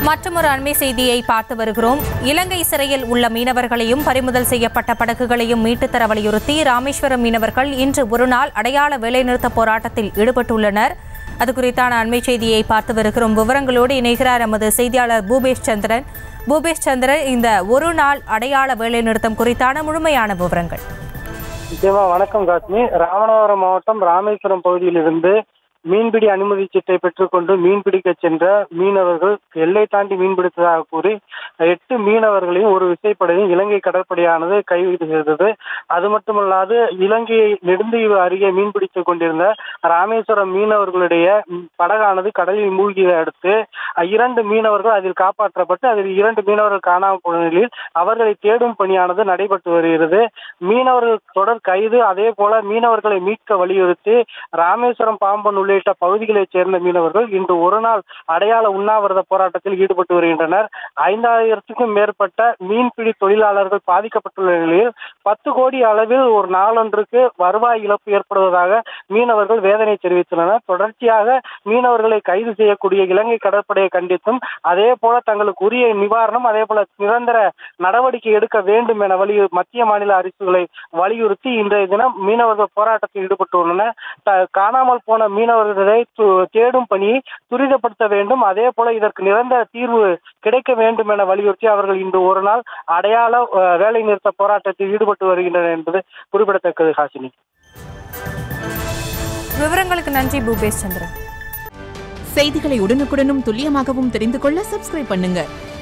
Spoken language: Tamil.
மற்றொரு அண்மை செய்தியை பார்த்து வருகிறோம் இலங்கை சிறையில் உள்ள மீனவர்களையும் பறிமுதல் செய்யப்பட்ட படகுகளையும் மீட்டுத் தர வலியுறுத்தி ராமேஸ்வரம் மீனவர்கள் இன்று ஒருநாள் அடையாள வேலைநிறுத்த போராட்டத்தில் ஈடுபட்டுள்ளனர் அது குறித்தான அண்மை செய்தியை பார்த்து வருகிறோம் விவரங்களோடு இணைகிறார் எமது செய்தியாளர் பூபேஷ் சந்திரன் பூபேஷ் சந்திரன் இந்த ஒரு நாள் அடையாள வேலைநிறுத்தம் குறித்தான முழுமையான விவரங்கள் நிச்சயமா வணக்கம் காஷ்மி ராமநாதபுரம் மாவட்டம் ராமேஸ்வரம் பகுதியிலிருந்து மீன்பிடி அனுமதி சீட்டை பெற்றுக்கொண்டு மீன்பிடிக்க சென்ற மீனவர்கள் எல்லை தாண்டி மீன்பிடித்ததாக கூறி எட்டு மீனவர்களையும் ஒரு விசைப்படையும் இலங்கை கடற்படையானது கைது செய்தது அது மட்டுமல்லாது இலங்கை நெடுந்தீவு அருகே மீன்பிடித்துக் கொண்டிருந்த ராமேஸ்வரம் மீனவர்களுடைய ம், படகானது கடலில் மூழ்கியதை அடுத்து அஹ், இரண்டு மீனவர்கள் அதில் காப்பாற்றப்பட்டு அதில் இரண்டு மீனவர்கள் காணாமல் போன நிலையில் அவர்களை தேடும் பணியானது நடைபெற்று வருகிறது மீனவர்கள் தொடர் கைது அதே போல மீனவர்களை மீட்க வலியுறுத்தி ராமேஸ்வரம் பாம்பன் உள்ளிட்ட பகுதிகளைச் சேர்ந்த மீனவர்கள் இன்று ஒரு நாள் அடையாள உண்ணாவிரத போராட்டத்தில் ஈடுபட்டு வருகின்றனர் ஐந்தாயிரத்துக்கும் மேற்பட்ட மீன்பிடி தொழிலாளர்கள் பாதிக்கப்பட்டுள்ள நிலையில் பத்து கோடி அளவில் ஒரு நாளொன்றுக்கு வருவாய் இழப்பு ஏற்படுவதாக மீனவர்கள் வேதனை தெரிவித்துள்ளனர் தொடர்ச்சியாக மீனவர்களை கைது செய்யக்கூடிய இலங்கை கடற்படையை கண்டித்தும் அதே போல தங்களுக்கு உரிய நிவாரணம் அதே போல நிரந்தர நடவடிக்கை எடுக்க வேண்டும் என வலியு மத்திய மாநில அரசுகளை வலியுறுத்தி இன்றைய தினம் மீனவர்கள் போராட்டத்தில் ஈடுபட்டுள்ளனர் த- காணாமல் போன மீனவர்களை து- தேடும் பணியை துரிதப்படுத்த வேண்டும் அதே போல இதற்கு நிரந்தர தீர்வு கிடைக்க வேண்டும் என வலியுறுத்தி அவர்கள் இன்று ஒரு நாள் அடையாள அஹ், வேலை நிறுத்த போராட்டத்தில் ஈடுபட்டு வருகின்றனர் என்பது குறிப்பிடத்தக்கது ஹாசினி விவரங்களுக்கு நன்றி பூபேஷ் சந்திரன் செய்திகளை உடனுக்குடனும் துல்லியமாகவும் தெரிந்து கொள்ள சப்ஸ்கிரைப் பண்ணுங்க